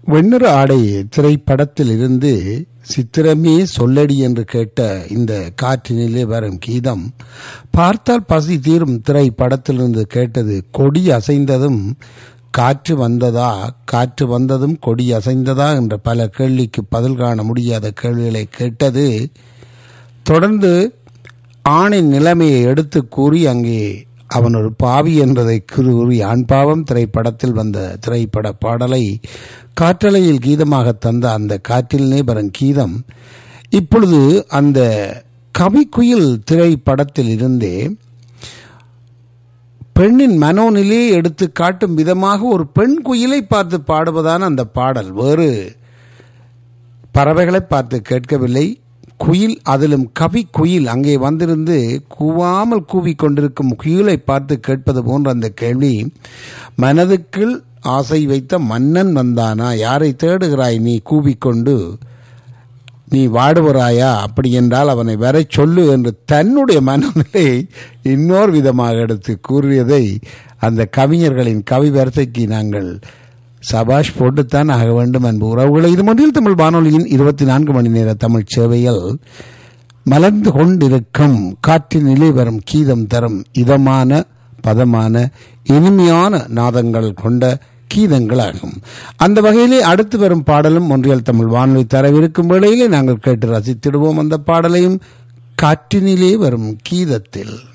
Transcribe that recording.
வெண்ணிற ஆடை திரைப்படத்தில் இருந்து சித்திரமே சொல்லடி என்று கேட்ட இந்த காற்றினிலே வரும் கீதம் பார்த்தால் பசி தீரும் திரைப்படத்திலிருந்து கேட்டது கொடி அசைந்ததும் காற்று வந்ததா காற்று வந்ததும் கொடி அசைந்ததா என்ற பல கேள்விக்கு பதில் காண முடியாத கேள்விகளை கேட்டது தொடர்ந்து ஆணின் நிலைமையை எடுத்து கூறி அங்கே அவன் ஒரு பாவி என்பதை கூறி ஆண் பாவம் திரைப்படத்தில் வந்த திரைப்பட பாடலை காற்றலையில் கீதமாக தந்த அந்த காற்றில் நேபரன் கீதம் இப்பொழுது அந்த கவிக்குயில் திரைப்படத்தில் இருந்தே பெண்ணின் மனோநிலையை எடுத்து காட்டும் விதமாக ஒரு பெண் குயிலை பார்த்து பாடுவதான அந்த பாடல் வேறு பறவைகளை பார்த்து கேட்கவில்லை குயில் அதிலும் கவி குயில் அங்கே வந்திருந்து கூவாமல் கூவிக்கொண்டிருக்கும் குயிலை பார்த்து கேட்பது போன்ற அந்த கேள்வி மனதுக்குள் ஆசை வைத்த மன்னன் வந்தானா யாரை தேடுகிறாய் நீ கூவிக்கொண்டு நீ வாடுவராயா அப்படி என்றால் அவனை வர சொல்லு என்று தன்னுடைய மனநிலை இன்னொரு விதமாக எடுத்து கூறியதை அந்த கவிஞர்களின் கவி வரிசைக்கு நாங்கள் சபாஷ் போட்டுத்தான் ஆக வேண்டும் அன்பு உறவுகளை இது மொழியில் தமிழ் வானொலியின் இருபத்தி நான்கு மணி நேர தமிழ் சேவையில் மலர்ந்து கொண்டிருக்கும் காற்றினிலே வரும் கீதம் தரும் இதமான பதமான இனிமையான நாதங்கள் கொண்ட கீதங்களாகும் அந்த வகையிலே அடுத்து வரும் பாடலும் ஒன்றியல் தமிழ் வானொலி தரவிருக்கும் வேளையிலே நாங்கள் கேட்டு ரசித்திடுவோம் அந்த பாடலையும் காற்றினிலே வரும் கீதத்தில்